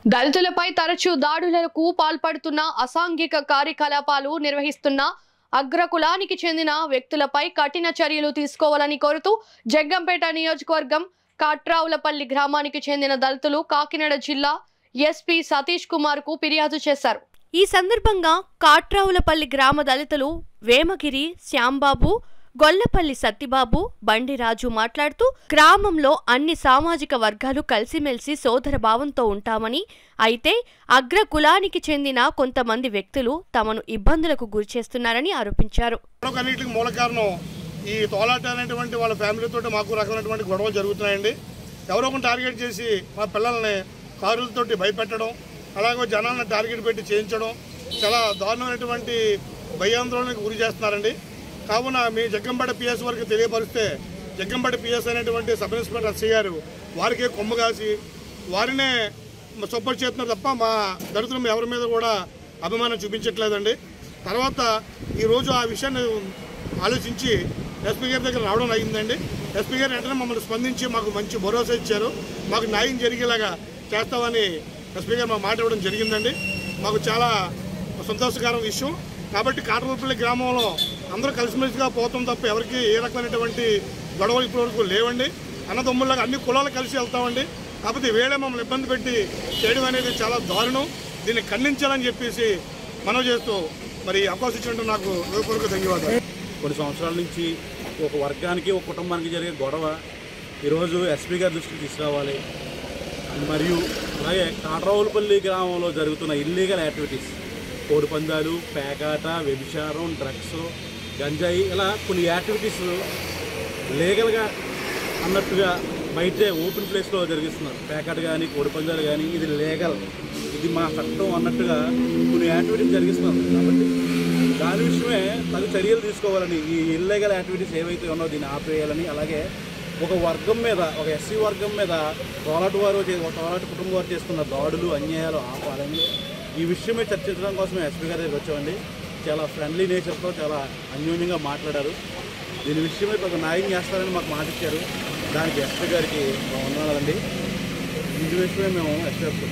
దళితులపై తరచూ దాడులకు పాల్పడుతున్న అసాంఘిక కార్యకలాపాలు నిర్వహిస్తున్న అగ్రకులానికి చెందిన వ్యక్తులపై కఠిన చర్యలు తీసుకోవాలని కోరుతూ జగ్గంపేట నియోజకవర్గం కాట్రావులపల్లి గ్రామానికి చెందిన దళితులు కాకినాడ జిల్లా ఎస్పీ సతీష్ కుమార్ కు ఫిర్యాదు చేశారు ఈ సందర్భంగా కాట్రావులపల్లి గ్రామ దళితులు వేమగిరి శ్యాంబాబు గొల్లపల్లి సత్తిబాబు బండిరాజు మాట్లాడుతూ గ్రామంలో అన్ని సామాజిక వర్గాలు కలిసిమెలిసి సోదర భావంతో ఉంటామని అయితే అగ్ర కులానికి చెందిన కొంతమంది వ్యక్తులు తమను ఇబ్బందులకు గురిచేస్తున్నారని ఆరోపించారు అన్నిటికి మూల కారణం ఈ తోలాట అనేటువంటి వాళ్ళ ఫ్యామిలీతో మాకు రకమైనటువంటి గొడవలు జరుగుతున్నాయండి ఎవరో ఒకరిని టార్గెట్ చేసి మా పిల్లల్ని కారులతోటి భయపెట్టడం అలాగే జనాలను టార్గెట్ పెట్టి చేయించడం చాలా దారుణమైనటువంటి భయాందోళనకు గురి చేస్తున్నారండి కావున మీ జగ్గంపేట పిఎస్ వరకు తెలియపరిస్తే జగ్గంపేట పిఎస్ అనేటువంటి సబ్ ఇన్స్పెక్టర్ ఎస్సీ గారు వారికే కొమ్ము కాసి వారినే సపోర్ట్ చేస్తున్నారు తప్ప మా దళితులు ఎవరి మీద కూడా అభిమానం చూపించట్లేదండి తర్వాత ఈరోజు ఆ విషయాన్ని ఆలోచించి ఎస్పీ గారి దగ్గర రావడం అయిందండి ఎస్పీ గారు వెంటనే మమ్మల్ని స్పందించి మాకు మంచి భరోసా ఇచ్చారు మాకు న్యాయం జరిగేలాగా చేస్తామని ఎస్పీ గారు మాకు మాట ఇవ్వడం జరిగిందండి మాకు చాలా సంతోషకరం విషయం కాబట్టి కాటరపల్లి గ్రామంలో అందరూ కలిసిమెలిసిగా పోతాం తప్ప ఎవరికి ఏ రకమైనటువంటి గొడవలు ఇప్పటివరకు లేవండి అన్నదమ్ముళ్ళగా అన్ని కులాలు కలిసి వెళ్తామండి కాకపోతే వేళ మమ్మల్ని ఇబ్బంది పెట్టి చేయడం అనేది చాలా దారుణం దీన్ని ఖండించాలని చెప్పేసి మనవి చేస్తూ మరి అవకాశం ఇచ్చినట్టు నాకు హృదయపూర్వక ధన్యవాదాలు కొన్ని సంవత్సరాల నుంచి ఒక వర్గానికి ఒక కుటుంబానికి జరిగే గొడవ ఈరోజు ఎస్పీ గారి దృష్టికి తీసుకురావాలి మరియు అలాగే కాట్రావులపల్లి గ్రామంలో జరుగుతున్న ఇల్లీగల్ యాక్టివిటీస్ కోడి పందాలు పేకాట వ్యభిచారం డ్రగ్స్ గంజాయి ఇలా కొన్ని యాక్టివిటీస్ లీగల్గా అన్నట్టుగా బయటే ఓపెన్ ప్లేస్లో జరిగిస్తున్నారు పేకాట కానీ కోడి పందాలు కానీ ఇది లీగల్ ఇది మా చట్టం అన్నట్టుగా కొన్ని యాక్టివిటీస్ జరిగిస్తున్నారు కాబట్టి దాని విషయమే తగు చర్యలు తీసుకోవాలని ఈ ఇల్లీగల్ యాక్టివిటీస్ ఏవైతే ఉన్నాయో దీన్ని ఆపేయాలని అలాగే ఒక వర్గం మీద ఒక ఎస్సీ వర్గం మీద తోలాటు వారు చే- తోలాటు కుటుంబం వారు చేస్తున్న దాడులు అన్యాయాలు ఆపాలని ఈ విషయమే చర్చించడం కోసమే ఎస్పీ గారి దగ్గర వచ్చామండి చాలా ఫ్రెండ్లీ నేచర్తో చాలా అన్యోన్యంగా మాట్లాడారు దీని విషయమై ఒక న్యాయం చేస్తారని మాకు మాట ఇచ్చారు దానికి ఎస్పీ గారికి వందనాలండి ఈ విషయమే మేము ఎస్పీ